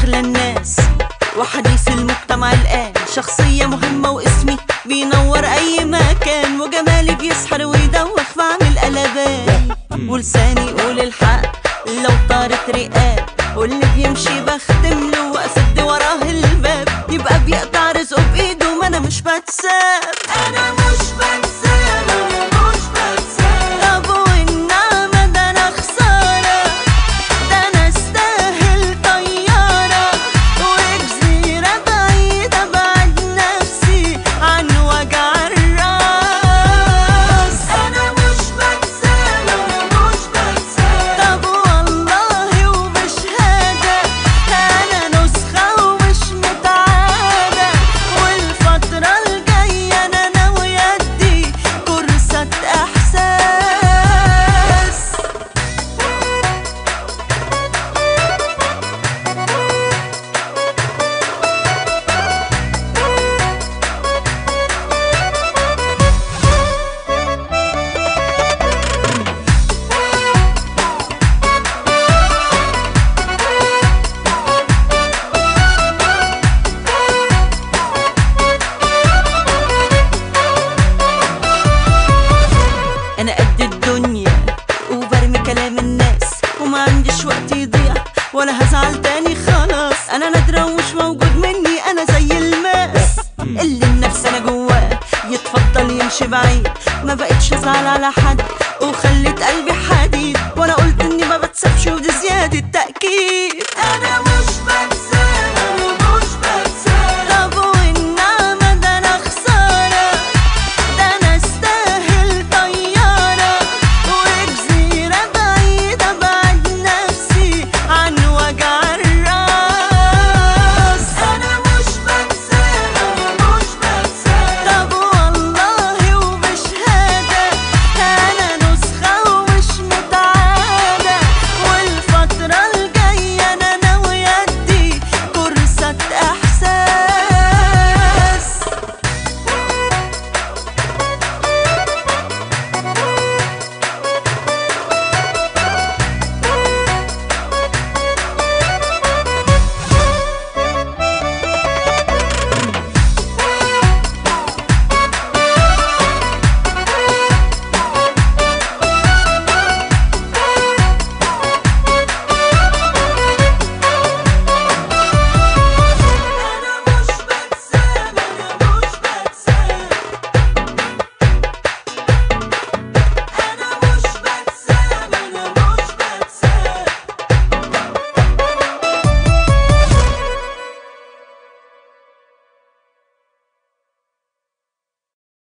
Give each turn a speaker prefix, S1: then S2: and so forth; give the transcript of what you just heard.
S1: أغلى الناس وحديث المجتمع الآن شخصية مهمة واسمي بينور أي مكان وجمالي بيسحر ويدوخ بعمل قلبان ولساني يقول الحق لو طارت رقاب واللي بيمشي بختم له وأسد وراه الباب يبقى بيقطع رزقه بإيده ما أنا مش بتساب أنا مش بتساب أنا مش بتساب طب والنعمة ده أنا خسارة ده أنا استاهل طيارة وجزيرة بعيدة بعد نفسي عن وجع الراس أنا مش بتسال أنا مش بتسال طب والله وبشهادة أنا نسخة ومش متعادة والفترة الجاية أنا ناوية أدي كورسات إحساس انا قد الدنيا وبرمي كلام الناس وما عنديش وقت يضيع ولا هزعل تاني خلاص انا نادرة ومش موجود مني انا زي الماس اللي النفس انا جواه يتفضل يمشي بعيد ما بقتش ازعل على حد وخليت قلبي